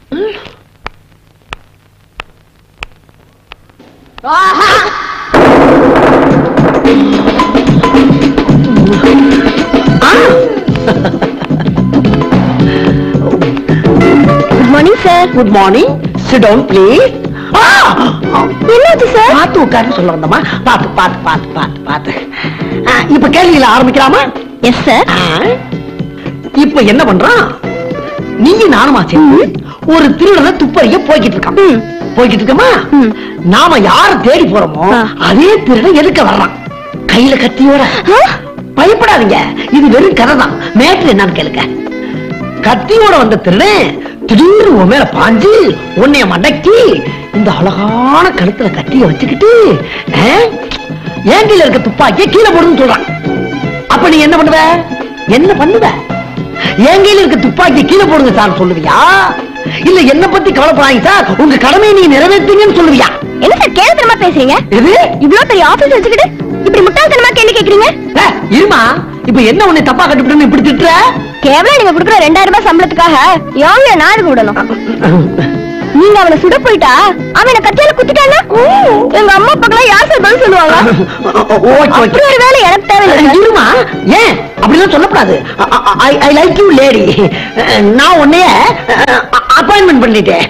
Good morning sir good morning sit down please என்னாச்சு sir பார்த்து உட்கார்ந்து சொல்ல வந்தம்மா பார்த்து பார்த்து பார்த்து பார்த்து பார்த்து ஆ, இப்ப கேள்வியில ஆரம்பிக்கலாமா எஸ் சார் ஆ, இப்ப என்ன பண்றான் நீங்க நானுமா சேர்ந்து ஒரு திருடனை துப்பறிய போய்கிட்டு இருக்கான் ம். போய்கிட்டு இருக்கமா ம். நாம யார தேடி போறோமோ ஆ. அதே திருடன் எதுக்க வர்றான் கையில கத்தியோட பயப்படாதீங்க இது வெறும் கதை தான் மேட்ரு என்னன்னு கேளுங்க கத்தியோட வந்த திருடன் திடீர்னு உன் மேல பாஞ்சு உன்னைய மடக்கி இந்த அழகான கழுத்துல கத்திய வச்சுக்கிட்டு ஆ, என் கையில இருக்க துப்பாக்கிய கீழே போடுன்னு சொல்றான் அப்ப நீ என்ன பண்ணுவ என்ன பண்ணுவ என் கையில இருக்க துப்பாக்கி கீழே போடுங்க சார் சொல்லுவியா இல்ல என்ன பத்தி கவலைப்படாங்க சார் உங்க கடமையை நீங்க நிறைவேற்றுங்கன்னு சொல்லுவியா என்ன சார் கேள்வித்தனமா பேசுறீங்க எது இவ்ளோ பெரிய ஆபீஸ் வச்சுக்கிட்டு இப்படி முட்டாள்தனமா கேள்வி கேக்குறீங்க ஏ, இருமா இப்ப என்ன உன்னை தப்பா கட்டுப்பிட்டு இப்படி திட்டுற கேவலம் நீங்க கொடுக்குற ரெண்டாயிரம் ரூபாய் சம்பளத்துக்காக யாவைய நான் எதுக்கு விடணும் நீங்க அவனை சுட போயிட்டா அவனை கத்தியால குத்திட்டானா எங்க அம்மா அப்பாக்கெல்லாம் யார் சார் பதில் சொல்லுவாங்க ஓகே அப்படி ஓகே ஒரு வேலை எனக்கு தேவையில்லை சார். இருமா ஏன் அப்படிலாம் சொல்லக்கூடாது ஐ லைக் யூ லேடி நான் உன்னைய அப்பாயின்மெண்ட் பண்ணிட்டேன்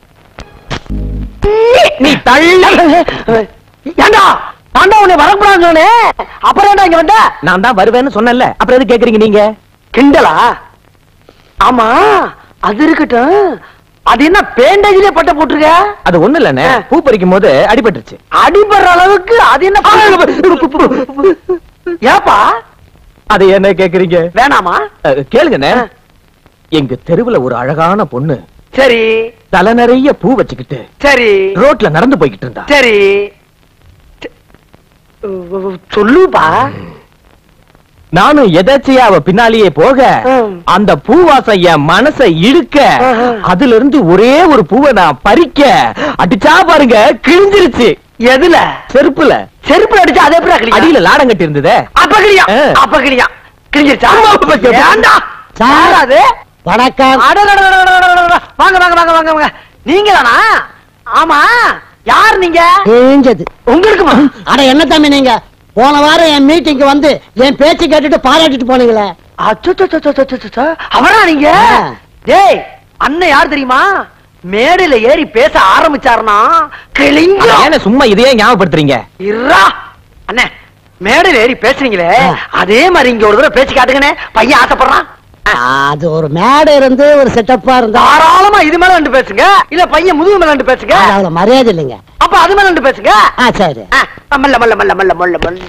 நீ தள்ள ஏண்டா நான் தான் உன்னை வரக்கூடாதுன்னு சொன்னேன் அப்புறம் ஏன்டா இங்க வந்த நான் தான் வருவேன்னு சொன்னேன்ல அப்புறம் எது கேக்குறீங்க நீங்க கிண்டலா ஆமா அது இருக்கட்டும் அது என்ன பேண்டேஜ்லயே பட்ட போட்டிருக்க அது ஒண்ணு இல்லண்ணே ஆ. பூ பறிக்கும் போது அடிபட்டுருச்சு அடிபடுற அளவுக்கு அது என்ன ஏப்பா அது என்ன கேக்குறீங்க வேணாமா அஹ், கேளுங்கண்ணே ஆ. எங்க தெருவுல ஒரு அழகான பொண்ணு சரி தலை நிறைய பூ வச்சுக்கிட்டு சரி ரோட்ல நடந்து போய்கிட்டு இருந்தா சரி ச- சொல்லுப்பா நானும் எதாச்சியா அவ பின்னாலேயே போக ம். அந்த பூவாசம் என் மனச இழுக்க ஆஹா. அதுல இருந்து ஒரே ஒரு பூவை நான் பறிக்க அடிச்சா பாருங்க கிழிஞ்சிருச்சு எதுல செருப்புல செருப்பு அடிச்சு அதே எப்படி கிளியா அடியில லாடம் கட்டி இருந்ததே அப்ப கிளியா ஆ. அப்ப கிளியா கிழிஞ்சிருச்சா ஆமா, அப்ப கிழியா. ஏன்டா சார். யார் அது வணக்கம் அடடடடடடடடட. வாங்க வாங்க வாங்க வாங்க வாங்க நீங்க தானா ஆமா யார் நீங்க கிழிஞ்சது உங்களுக்குமா அட என்ன தம்பி நீங்க போன வாரம் என் மீட்டிங்க்கு வந்து என் பேச்சு கேட்டுட்டு பாராட்டிட்டு போனீங்களே அச்சச்சச்சச்சச்சச்ச. அவரா நீங்க ஆ. டேய் அண்ணன் யார் தெரியுமா மேடையில ஏறி பேச ஆரம்பிச்சாருனா கிழிஞ்சு ஏன்னா சும்மா இதையே ஞாபகப்படுத்துறீங்க இருடா அண்ணே மேடையில ஏறி பேசுறீங்களே ஆ. அதே மாதிரி இங்க ஒரு தடவை பேச்சு காட்டுங்கண்ணே பையன் ஆசைப்படுறான் ஆ. அது ஒரு மேடை இருந்து ஒரு செட்டப்பா இருந்தா தாராளமா இது மேல ரெண்டு பேசுங்க இல்ல பையன் முதுகு மேல ரெண்டு பேசுங்க அது அவ்வளவு மரியாதை இல்லைங்க அப்ப அது மேல ரெண்டு பேசுங்க ஆ சரி ஆ, மல்ல மல்ல மல்ல மல்ல மல்ல மல்ல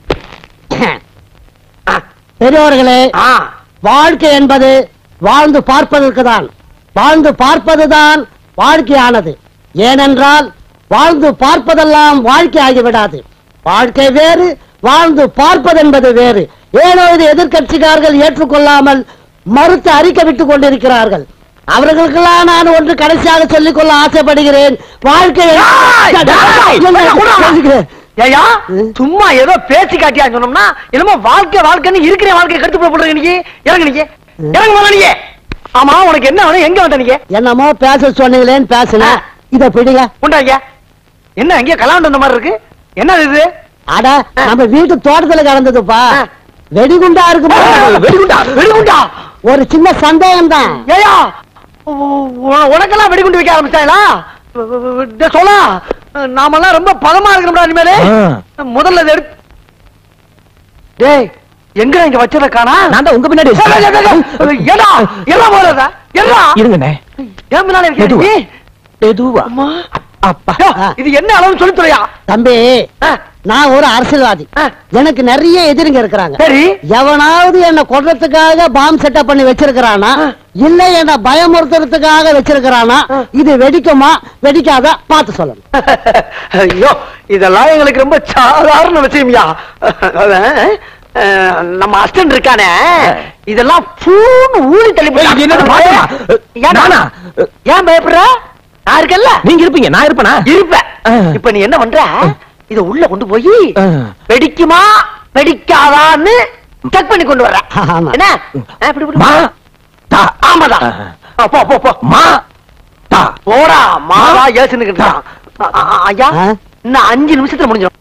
ஆ, பெரியவர்களே ஆ. வாழ்க்கை என்பது வாழ்ந்து பார்ப்பதற்கு தான் வாழ்ந்து பார்ப்பதுதான் வாழ்க்கையானது ஏனென்றால் வாழ்ந்து பார்ப்பதெல்லாம் வாழ்க்கை ஆகிவிடாது வாழ்க்கை வேறு வாழ்ந்து பார்ப்பது என்பது வேறு ஏனோ இது எதிர்க்கட்சிக்காரர்கள் ஏற்றுக்கொள்ளாமல் மறுத்து அறிக்கை விட்டுக் கொண்டிருக்கிறார்கள் அவர்களுக்கெல்லாம் நான் ஒன்று கடைசியாக சொல்லிக் கொள்ள ஆசைப்படுகிறேன் வாழ்க்கை ஏய், ஏய், கொஞ்சம் கூட வா. சொல்லுகிறேன். ஏய்யா, ம். சும்மா ஏதோ பேச்சு காட்டியா சொன்னோம்னா என்னமோ வாழ்க்கை வாழ்க்கைன்னு இருக்கிற வாழ்க்கையை கருத்து போட போடுறீங்க நீங்க இறங்கு நீங்க இறங்கு முதல்ல நீங்க ஆமா உனக்கு என்ன வேணும் எங்க வந்த நீங்க என்னமோ பேச சொன்னீங்களேன்னு பேசுனேன் இத பிடிங்க உண்டாங்க என்ன எங்கேயோ கல்யாணம் வந்த மாதிரி இருக்கு என்ன இது அட நம்ம வீட்டு தோட்டத்துல கிடந்ததுப்பா ஆ. வெடிகுண்டா இருக்குமா வெடிகுண்டா வெடிகுண்டா ஒரு சின்ன சந்தேகம் தான் ஏயா உனக்கெல்லாம் வெடிகுண்டு வைக்க ஆரம்பிச்சாங்களா சொல்ல நாமெல்லாம் ரொம்ப பதமா இருக்கணும்டா இனிமேலே முதல்ல இதை எடுத்து டேய் எங்க இங்க வச்சத காணா நான் தான் உங்க பின்னாடி வச்சிருக்கேன். ஏடா என்ன போறதா என்ன இருங்கண்ணே ஏன் பின்னால இருக்க மெதுவா. நீ? மெதுவா அம்மா அப்பா யோ, இது என்ன அளவுன்னு சொல்லி துறையா தம்பி நான் ஒரு அரசியல்வாதி ஆ. எனக்கு நிறைய எதிரிங்க இருக்கிறாங்க சரி எவனாவது என்ன கொல்றதுக்காக பாம் செட்டப் பண்ணி வச்சிருக்கிறானா ஆ. இல்ல என்ன பயமுறுத்துறதுக்காக வச்சிருக்கிறானா ஆ. இது வெடிக்குமா வெடிக்காதா பார்த்து சொல்லணும் ஐயோ இதெல்லாம் எங்களுக்கு ரொம்ப சாதாரண விஷயம்யா அவன், அஹ், நம்ம அஸ்டன் இருக்கானே இதெல்லாம் பூன்னு ஊழி தள்ளி போட்டான். என்னது பாத்தமா? ஏன்டா? நானா? ஏன் பயப்படுற நான் இருக்கல்ல நீங்க இருப்பீங்க நான் இருப்பேனா இருப்ப ஆ. இப்ப நீ என்ன பண்ற இத உள்ள கொண்டு போய் ஆ. வெடிக்குமா வெடிக்காதான்னு செக் பண்ணி கொண்டு வர்ற ஆமா. என்ன ஆ, இப்படி, இப்படி. மா தா ஆமாதான் ஆ. ஆ, போ போ போ மா போடா மாவா ஏசுன்னு ஐயா ஆ? இன்னும் அஞ்சு நிமிஷத்துல முடிஞ்சிடும்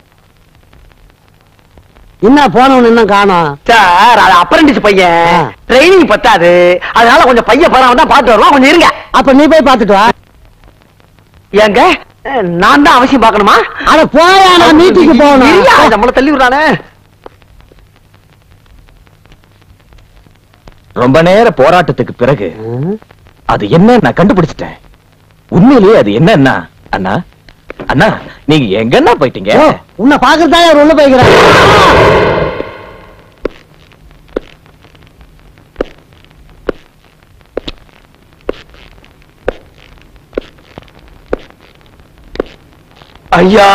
என்ன போனவன் இன்னும் காணோம் சார் அது அப்ரண்டிஸ் பையன் ஆ. ட்ரைனிங் பத்தாது அதனால கொஞ்சம் பையன் படம் தான் பார்த்து வரலாம் கொஞ்சம் இருங்க அப்ப நீ போய் பாத்துட்டு வா ஏங்க அஹ், நான் தான் அவசியம் பார்க்கணுமா அட போயா நான் மீட்டிங்கு இருயா, போகணும் நம்மள தள்ளி விடுறானே ரொம்ப நேர போராட்டத்துக்கு பிறகு அது என்ன நான் கண்டுபிடிச்சிட்டேன் உண்மையிலேயே அது என்னன்னா அண்ணா அண்ணா நீங்க எங்கன்னா போயிட்டீங்க ஓ, உன்னை பாக்குறதா யார் உள்ள போய்க்கிறேன் ஐயா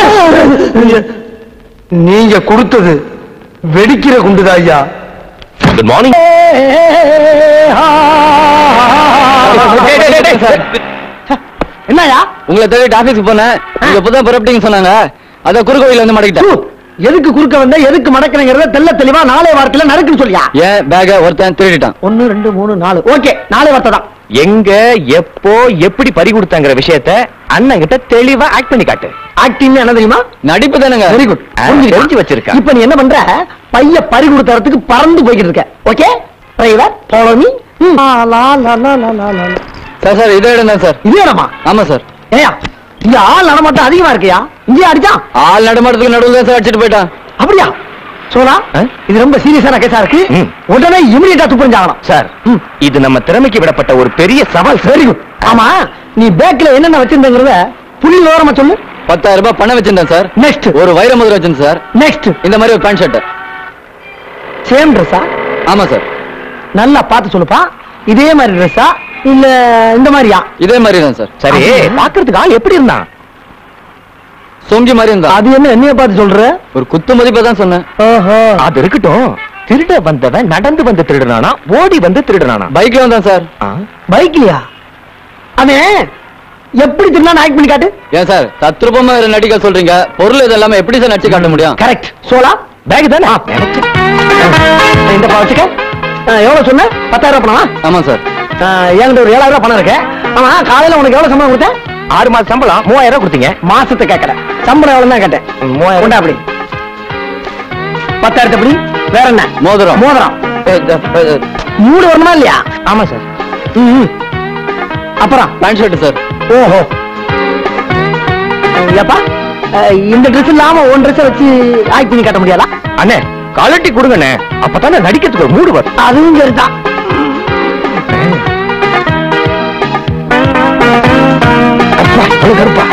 நீங்க கொடுத்தது வெடிக்கிற குண்டுதா ஐயா குட் மார்னிங் என்னயா உங்களை தேடிட்டு ஆபீஸ்க்கு போனேன் நீங்க இப்பதான் புறப்பட்டீங்க சொன்னாங்க அத குறுக்கோயில வந்து மாட்டிக்கிட்டேன் எதுக்கு குறுக்க வந்த எதுக்கு மடக்கணுங்கிறத தெல்ல தெளிவா நாளே வாரத்துல நடக்குன்னு சொல்லியா ஏன் பேக ஒருத்தன் திருடிட்டான் ஒன்னு ரெண்டு மூணு நாலு ஓகே நாளே வார்த்தை தான் எங்க எப்போ எப்படி பறி கொடுத்தாங்கிற விஷயத்த அண்ணன் கிட்ட தெளிவா ஆக்ட் பண்ணி காட்டு ஆக்டிங் என்ன தெரியுமா நடிப்பு தானுங்க வெரி குட் ஆ, தெரிஞ்சு வச்சிருக்கா. இப்ப நீ என்ன பண்ற பைய பறி கொடுத்தறதுக்கு பறந்து போய்கிட்டு இருக்க okay driver follow me sir sir இதே இடம் தான் சார் இது என்னமா ஆமா சார் ஏயா இங்க ஆள் நடமாட்டம் அதிகமா இருக்கியா இங்கே அடிச்சான் ஆள் நடமாட்டத்துக்கு நடுவில் தான் சார் அடிச்சிட்டு போயிட்டான் அப்படியா சோனா ஆ? இது ரொம்ப சீரியஸான கேஸா இருக்கு ம். உடனே இமிடியேட்டா துப்புரஞ்சாகணும் சார் இது நம்ம திறமைக்கு விடப்பட்ட ஒரு பெரிய சவால் வெரி குட் ஆமா நீ பேக்ல என்னென்ன வச்சிருந்தங்கிறத புள்ளி விவரமா சொல்லு பத்தாயிரம் ரூபாய் பணம் வச்சிருந்தேன் சார் நெக்ஸ்ட் ஒரு வைர முதல் வச்சிருந்தேன் சார் நெக்ஸ்ட் இந்த மாதிரி ஒரு பேண்ட் ஷர்ட் சேம் ட்ரெஸ்ஸா ஆமா சார் நல்லா பார்த்து சொல்லுப்பா இதே மாதிரி ட்ரெஸ்ஸா இல்ல இந்த மாதிரியா இதே மாதிரி தான் சார் சரி அப்படியா? பாக்குறதுக்கு ஆள் எப்படி இருந்தான் சொங்கி மாதிரி இருந்தா அது என்ன என்னைய பார்த்து சொல்ற ஒரு குத்து மதிப்பை தான் சொன்னேன் ஓஹோ அது இருக்கட்டும் திருட வந்தவன் நடந்து வந்து திருடுனானா ஓடி வந்து திருடுனானா பைக்ல வந்தான் சார் ஆ? பைக்லயா அவன் எப்படி திருநாள் ஆக்ட் பண்ணி காட்டு ஏன் சார் தத்ரூபமா வேற நடிக்க சொல்றீங்க பொருள் இது எல்லாமே எப்படி சார் நடிச்சு காட்ட முடியும் கரெக்ட் சோலா பேக் தானே இந்த பா வச்சுக்க ஆ, எவ்வளவு சொன்ன பத்தாயிரம் ரூபாய் பணமா ஆமா சார் ஆ, என்கிட்ட ஒரு ஏழாயிரம் ரூபாய் பணம் இருக்கு ஆமா காலையில உனக்கு எவ்வளவு சம்பளம் கொடுத்தேன் ஆறு மாசம் சம்பளம் மூவாயிரம் ரூபாய் கொடுத்தீங்க மாசத்தை கேட்கல சம்பளம் எவ்வளவு தான் கேட்டேன் மூவாயிரம் கொண்டா அப்படி பத்தாயிரத்து அப்படி வேற என்ன மோதிரம் மோதிரம் ஏ, த- அ, மூணு வரணுமா இல்லையா ஆமா சார் ம், ம். அப்புறம் பேண்ட் ஷர்ட் சார் ஓஹோ ஏப்பா அஹ், இந்த ட்ரெஸ் இல்லாம ஒன் ட்ரெஸ் வச்சு ஆக்ட் பண்ணி காட்ட முடியாதா அண்ணே காலட்டி கொடுங்கண்ணே அப்பதானே நடிக்கிறதுக்கு ஒரு மூடு வரும் அதுவும் சரிதான் அப்பா, அவ்வளவு கருப்பா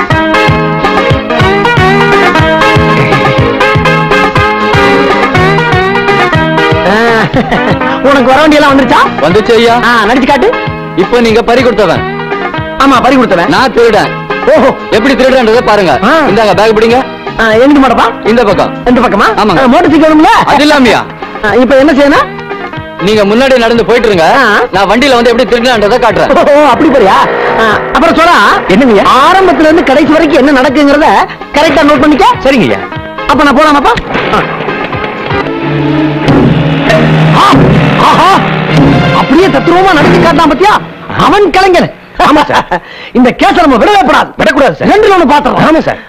அஹ், உனக்கு வர வேண்டியெல்லாம் வந்துருச்சா வந்துச்சு ஐயா ஆ, நடிச்சு காட்டு இப்போ நீங்க பறி கொடுத்தவன் ஆமா பறி கொடுத்தவன் நான் திருடன் ஓஹோ எப்படி திருடுன்றதை பாருங்க ஆ. இந்தாங்க பேக் பிடிங்க ஆ, எங்கிட்டு மாட்டப்பா இந்த பக்கம் இந்த பக்கமா ஆமாங்க. மோட்டர் சைக்கிள் வேணும்ல அது இல்லாமையா ஆ, இப்ப என்ன செய்யணும் நீங்க முன்னாடி நடந்து போயிட்டு இருங்க ஆ. நான் வண்டியில வந்து எப்படி திருடன்றதை காட்டுறேன் ஓ அப்படி போறியா ஆ, அப்புறம் சொல்ல என்னங்கய்யா? ஆரம்பத்துல இருந்து கடைசி வரைக்கும் என்ன நடக்குங்கிறத கரெக்டா நோட் பண்ணிக்க சரிங்கய்யா அப்ப நான் போலாமாப்பா ஆ. ஆ, ஆஹா அப்படியே தத்துருவமா நடத்தி காட்டான் பத்தியா அவன் கலைஞர் ஆமா சார். இந்த கேஸ நம்ம விடவே கூடாது விடக்கூடாது சார். ரெண்டு ஒண்ணு பாத்துறோம் ஆமா சார்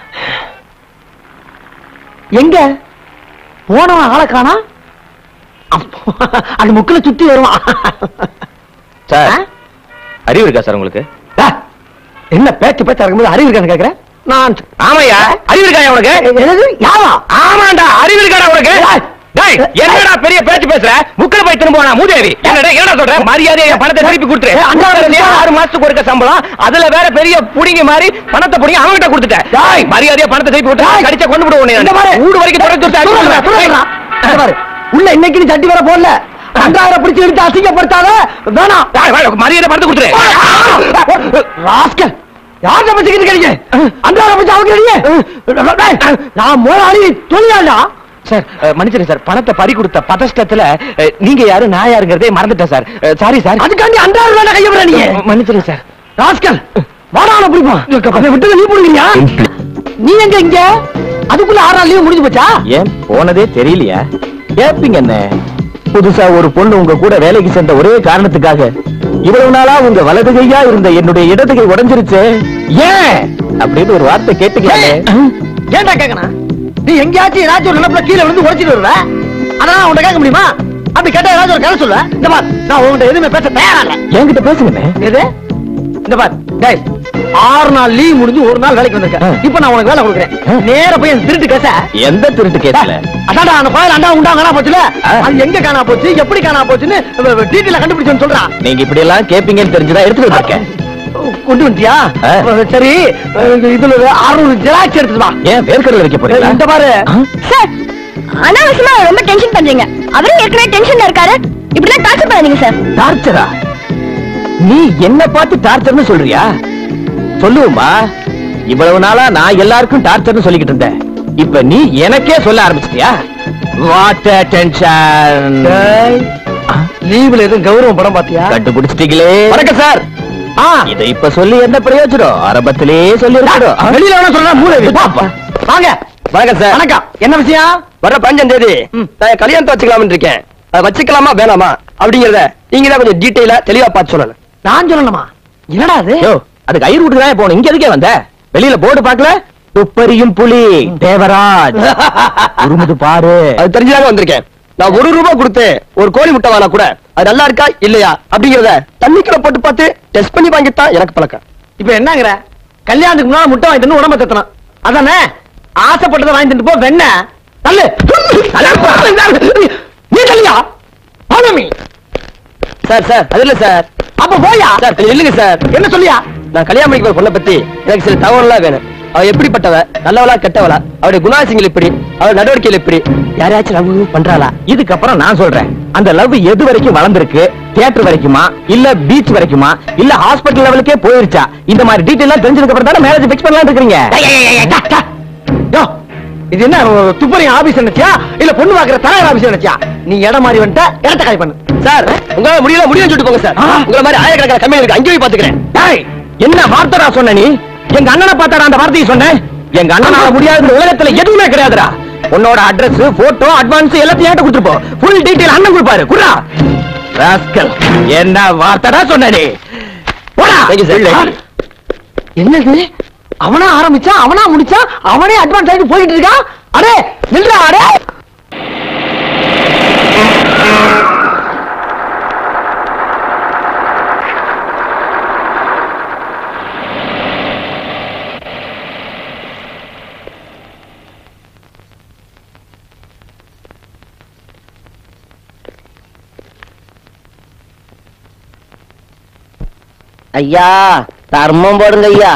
எங்க போனவன் ஆளை காணா அப்போ, அந்த முக்குல சுத்தி வருவான் சார் ஆ? அறிவு இருக்கா சார் உங்களுக்கு ஆ, என்ன பேச்சு பேச்சா இருக்கும்போது அறிவு இருக்கான்னு கேக்குறேன் நான் ஆமாய்யா அறிவு இருக்காயா உனக்கு என்னது யாவா ஆமாண்டா அறிவு இருக்காடா உனக்கு ஏய். டேய் என்னடா பெரிய பேச்சு பேசுற முக்கல போய் திரும்ப போனா மூதேவி என்னடா என்னடா சொல்ற மரியாதையா என் பணத்தை திருப்பி கொடுத்துரு ஏய், அண்ணா, அண்ணா ஆறு மாசத்துக்கு ஒருக்க சம்பளம் அதுல வேற பெரிய புடிங்க மாதிரி பணத்தை புடிங்க அவன்கிட்ட கொடுத்துட்டேன் டேய் மரியாதையா பணத்தை திருப்பி கொடுத்து கடிச்ச கொண்டு விடுவோம் இந்த பாரு. வீடு வரைக்கும் துரத்து விட்டு அடிச்சு துரத்துறா, துரத்துறா. இந்த பாரு, உள்ள இன்னைக்கு நீ சட்டி வர போடல அன்றாயிரம் பிடிச்சு எடுத்து அசிங்கப்படுத்தாத வேணாம் டேய், வா, மரியாதை பணத்தை கொடுத்துரு ராஸ்கல் யார் சமைச்சுக்கிட்டு இருக்கீங்க அன்றாயிரம் பிடிச்சு அவங்க நான் முதலாளி தொழிலாளா சார் அஹ், மன்னிச்சிருங்க சார் பணத்தை பறி கொடுத்த பதஷ்டத்துல அஹ், நீங்க யாரு நான் யாருங்கிறதே மறந்துட்டேன் சார் சாரி சார் அதுக்காண்டி அன்றாயிரம் ரூபாய் கைய விட நீ மன்னிச்சிருங்க சார் ராஸ்கல் வாடான பிடிப்போம் அதை விட்டு நீ போடுவீங்க நீ எங்க இங்க அதுக்குள்ள ஆறு நாள் லீவ் முடிஞ்சு போச்சா ஏன் போனதே தெரியலையா கேப்பீங்க என்ன புதுசா ஒரு பொண்ணு உங்க கூட வேலைக்கு சேர்ந்த ஒரே காரணத்துக்காக இவ்வளவு நாளா உங்க வலது கையா இருந்த என்னுடைய இடது கை உடைஞ்சிருச்சு ஏன் அப்படின்னு ஒரு வார்த்தை கேட்டுக்கலாமே ஏன்டா கேட்கணும் நீ எங்கேயாச்சும் ஏதாச்சும் ஒரு நிலப்புல கீழே விழுந்து உடைச்சிட்டு வருவ அதான் உன்கிட்ட கேட்க முடியுமா அப்படி கேட்டா ஏதாச்சும் ஒரு கதை சொல்ல இந்த பார் நான் உன்கிட்ட எதுவுமே பேச தயாரா இல்ல என்கிட்ட பேசுங்கண்ணே எது இந்த பார் டேய் ஆறு நாள் லீவ் முடிஞ்சு ஒரு நாள் வேலைக்கு வந்திருக்கேன் ஆ. இப்ப நான் உனக்கு வேலை கொடுக்குறேன் ஆ. நேர போய் அந்த திருட்டு கேச எந்த திருட்டு கேட்கல அதான்டா அந்த கோயில் அண்டா உண்டா காணா போச்சுல ஆ. அது எங்க காணா போச்சு எப்படி காணா போச்சுன்னு டீட்டெயில கண்டுபிடிச்சோன்னு சொல்றான் நீங்க இப்படி எல்லாம் கேப்பீங்கன்னு தெரிஞ்சுதான் எடுத்துட்டு வந்திருக்கேன் கொண்டு வந்துட்டியா ஆ. சரி இதுல அறுநூறு ஜெராக்ஸ் எடுத்துட்டு வா ஏன் வேர்க்கடல் வைக்க போறீங்களா இந்த பாரு ஆ? சார் அனாவசியமா ரொம்ப டென்ஷன் பண்றீங்க அவரும் ஏற்கனவே டென்ஷன்ல இருக்காரு இப்படிலாம் டார்ச்சர் பண்ணாதீங்க சார் டார்ச்சரா நீ என்ன பார்த்து டார்ச்சர்னு சொல்றியா சொல்லுவோமா இவ்வளவு நாளா நான் எல்லாருக்கும் டார்ச்சர்னு சொல்லிக்கிட்டு இருந்தேன் இப்ப நீ எனக்கே சொல்ல ஆரம்பிச்சிட்டியா வாட் டென்ஷன் லீவ்ல எதுவும் கௌரவம் படம் பாத்தியா கண்டுபிடிச்சிட்டீங்களே வணக்கம் சார் ஆ இதை இப்ப சொல்லி என்ன பிரயோஜனம் ஆரம்பத்திலேயே சொல்லி இருக்கணும் வெளியில வேணா சொல்றேன் மூளை பாப்பா. வாங்க வணக்கம் சார் வணக்கம் என்ன விஷயம் வர பஞ்சாம் தேதி ம். நான் என் கல்யாணத்தை வச்சுக்கலாம்னு இருக்கேன் அதை வச்சுக்கலாமா வேணாமா அப்படிங்கறத நீங்க தான் கொஞ்சம் டீட்டெயிலா தெளிவா பார்த்து சொல்லணும் நான் சொல்லணுமா என்னடா அது யோ அதுக்கு ஐயர் வீட்டுக்கு தான் போகணும் இங்க எதுக்கே வந்த வெளியில போர்டு பார்க்கல துப்பறியும் புலி தேவராஜ் உருமுது பாரு அது தெரிஞ்சுதாங்க வந்திருக்கேன் நான் ஒரு ரூபாய் கொடுத்து ஒரு கோழி முட்டை வாங்கினா கூட அது நல்லா இருக்கா இல்லையா அப்படிங்கறத தண்ணிக்குள்ள போட்டு பார்த்து டெஸ்ட் பண்ணி வாங்கித்தான் எனக்கு பழக்கம் இப்ப என்னங்கிற கல்யாணத்துக்கு முன்னால முட்டை வாங்கிட்டு வந்து உடம்ப தத்தணும் அதானே ஆசைப்பட்டதை வாங்கிட்டு போ வெண்ண தள்ளு நீ தள்ளியா பழமி சார் சார் அது இல்ல சார் அப்ப போயா சார் கொஞ்சம் இல்லைங்க சார் என்ன சொல்லியா நான் கல்யாணம் பண்ணிக்க பொண்ணை பத்தி எனக்கு சில தகவல்லாம் வேணும் அவ எப்படிப்பட்டவ நல்லவளா கெட்டவளா அவருடைய குணாசிங்கள் எப்படி அவருடைய நடவடிக்கைகள் எப்படி யாரையாச்சும் லவ் பண்றாளா இதுக்கப்புறம் நான் சொல்றேன் அந்த லவ் எது வரைக்கும் வளர்ந்திருக்கு தியேட்டர் வரைக்குமா இல்ல பீச் வரைக்குமா இல்ல ஹாஸ்பிடல் லெவலுக்கே போயிருச்சா இந்த மாதிரி டீடைல் தெரிஞ்சதுக்கு அப்புறம் தானே மேரேஜ் பிக்ஸ் பண்ணலாம் இருக்கீங்க யோ, இது என்ன துப்பறி ஆபீஸ் நினைச்சியா இல்ல பொண்ணு பாக்குற தலைவர் ஆபீஸ் நினைச்சியா நீ இடம் மாறி வந்துட்ட இடத்த காலி பண்ணு சார் உங்களால முடியல முடியும் சொல்லிட்டு போங்க சார் ஆ. உங்களை மாதிரி ஆயிரக்கணக்கான கம்பெனி இருக்கு அங்கேயும் போய் பாத்துக்கிறேன் டேய், என்ன வார்த்தைடா சொன்ன நீ எங்க அண்ணனை பார்த்தாடா அந்த வார்த்தையை சொன்னேன் எங்க அண்ணனால முடியாத இந்த உலகத்துல எதுவுமே கிடையாதுடா உன்னோட அட்ரஸ் போட்டோ அட்வான்ஸ் எல்லாத்தையும் என்கிட்ட கொடுத்துட்டு போ ஃபுல் டீடைல் அண்ணன் கொடுப்பாரு குடுறா ராஸ்கல் என்ன வார்த்தைடா சொன்ன நீ போடா Thank you, sir. பிள்ளை. என்னது அவனா ஆரம்பிச்சா அவனா முடிச்சா அவனே அட்வான்ஸ் ஆகிட்டு போயிட்டு இருக்கான் அடே நில்றா அடே ஐயா தர்மம் போடுங்க ஐயா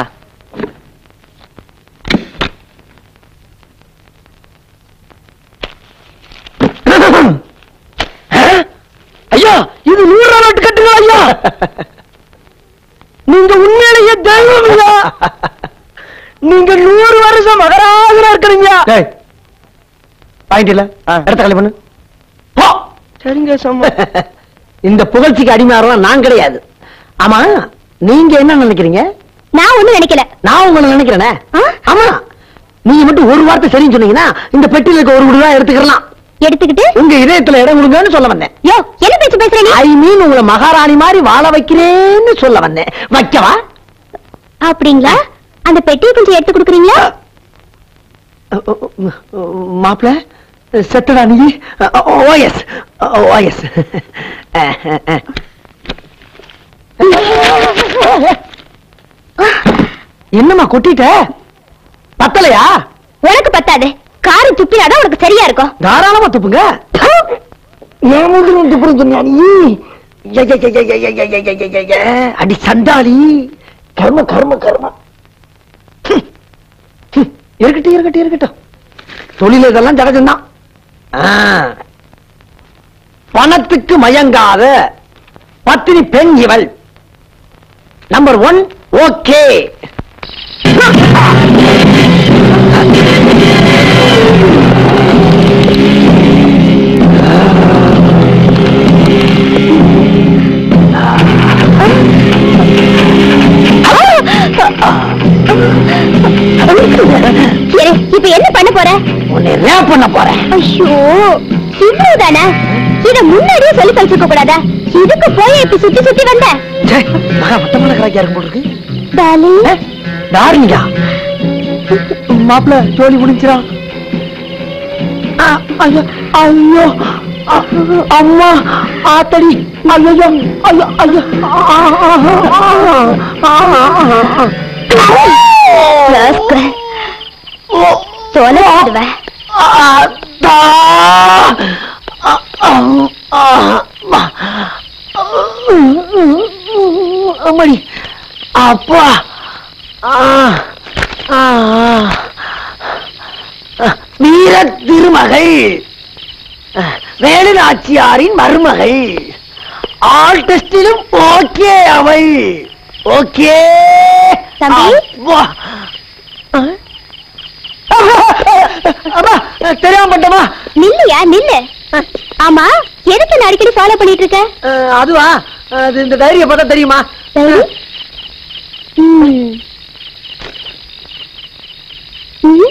ஐயா இது நூறு ரூபா நோட்டு கட்டுங்க ஐயா நீங்க உண்மையிலேயே தெய்வம் ஐயா நீங்க நூறு வருஷம் மகராஜனா இருக்கிறீங்க பாயிண்ட் இல்ல இடத்த காலி பண்ணு போ. சரிங்க சம்மா இந்த புகழ்ச்சிக்கு அடிமையாரலாம் நான் கிடையாது ஆமா நீங்க என்ன நினைக்கிறீங்க நான் ஒண்ணும் நினைக்கல நான் உங்களை நினைக்கிறேனே ஆ? ஆமா நீங்க மட்டும் ஒரு வார்த்தை சரின்னு சொன்னீங்கன்னா இந்த பெட்டியில இருக்க ஒரு விடுதா எடுத்துக்கலாம் எடுத்துக்கிட்டு உங்க இதயத்துல இடம் கொடுங்கன்னு சொல்ல வந்தேன் யோ என்ன பேச்சு பேசுற நீ ஐ மீன் உங்களை மகாராணி மாதிரி வாழ வைக்கிறேன்னு சொல்ல வந்தேன் வைக்கவா அப்படிங்களா அந்த பெட்டியை கொஞ்சம் எடுத்து கொடுக்குறீங்களா மாப்பிள செத்தடா நீ ஓஎஸ் ஓஎஸ் என்னம்மா கொட்டிட்ட பத்தலையா உனக்கு பத்தாது காரு துப்பினாதான் உனக்கு சரியா இருக்கும் தாராளமா துப்புங்க ஏன் மூஞ்சில துப்புறது சொன்னியா நீ ஏ, ஏ, ஏ, ஏ, ஏ, ஏ, ஏ, ஏ, ஏ, ஏ, ஏ. அடி சண்டாளி கர்ம கர்ம கர்ம ஹம். ஹம். இருக்கட்டும் இருக்கட்டும் இருக்கட்டும் தொழில் இதெல்லாம் ஜகஜம்தான் ஆ. பணத்துக்கு மயங்காத பத்தினி பெண் இவள் நம்பர் ஒன் ஓகே சரி இப்ப என்ன பண்ண போற உன்னை ரேப் பண்ண போறேன் ஐயோ இவ்வளவுதானே இத முன்னாடியே சொல்லி தொலைச்சிருக்க கூடாதா இதுக்கு போய் இப்படி சுத்தி சுத்தி வந்த ச்சே, மகா மட்டமான கராக்கியா இருக்கும் போல இருக்கு டார்லிங் டார்லிங்கா மாப்பிள்ள ஜோலி முடிஞ்சிரா ஆ, ஐயோ ஐயோ அ, அம்மா ஆத்தடி ஐயோ ஐயோ ஐயோ ஆ, ஆ, ஆ, ஆ, ஆ, ஆ. ராஸ்கல். தொலைச்சிடுவேன் ஆத்தா. அ, அ, ஆ, அம்மா. அம்மாடி அப்பா ஆ, ஆ, ஆ. வீர திருமகள் வேலு நாச்சியாரின் மருமகள் ஆல் டெஸ்டிலும் ஓகே அவள் ஓகே தம்பி? அப்பா. ஆ? அம்மா தெரியாம பண்ணிட்டமா நில்லையா நில்லு ஆமா எதுக்கு நான் அடிக்கடி ஃபாலோ பண்ணிட்டு இருக்க அதுவா அது இந்த டைரியை பார்த்தா தெரியுமா சரி. ம். ம்.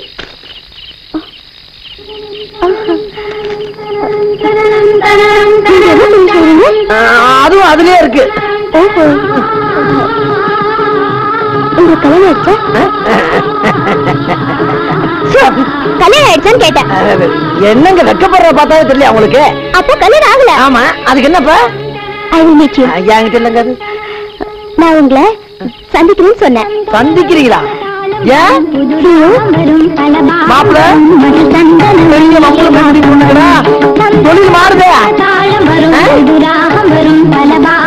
நீங்க என்ன சொல்றீங்க? ஆ, அதுவும் அதுலயே இருக்கு ஓஹோ. உங்களுக்கு கல்யாணம் ஆயிடுச்சா சோ, கல்யாணம் ஆயிடுச்சான்னு கேட்டேன் என்னங்க வெக்கப்படுற பார்த்தாவே தெரியல அவங்களுக்கு அப்போ கல்யாணம் ஆகல ஆமா அதுக்கு என்னப்பா ஐ வில் மீட் யூ ஐயா என்கிட்ட இல்லைங்க அது நான் உங்களை சந்திக்கணும்னு சொன்னேன் சந்திக்கிறீங்களா ஏன் மாப்பிள மாப்பிள்ள பெரிய மம்பளம் எப்படி பொண்ணுங்களா தொழில் மாறுதே வரும் ராகம் வரும் பலபா